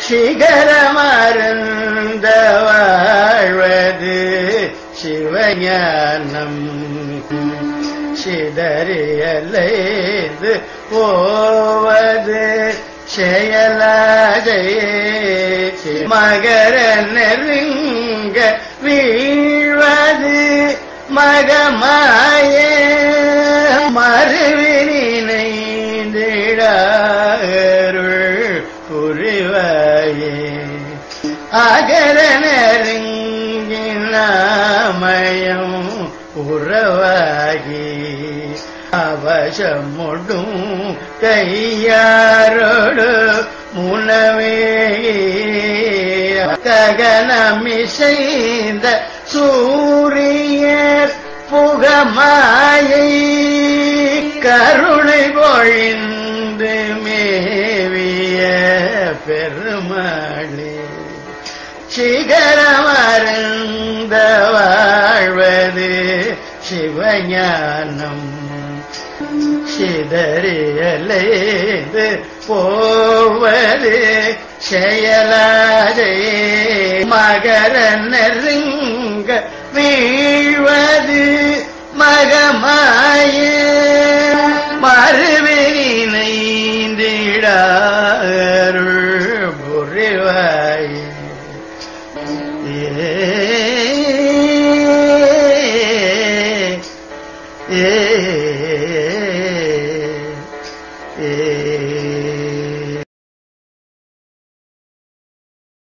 சிகரமருந்த வாழ்வது சிவஞானம் சிதறியலைந்து போவது செயலாதே மகர நெருங்க வீழ்வது மகமாய மறுவினைந்திடாருள் புரிவாயே அகர நெருங்கினாமயம் உறவாகி அவசமுடும் கையாரோடு முனவே ககனமிசைந்த சூரியர் புகமாயை கருணை பொழிந்து மேவிய பெருமாளே சிகரமருந்த வாழ்வது சிவஞானம் சிதறியலைந்து போவது செயலாதே மகர நெருங்க வீழ்வது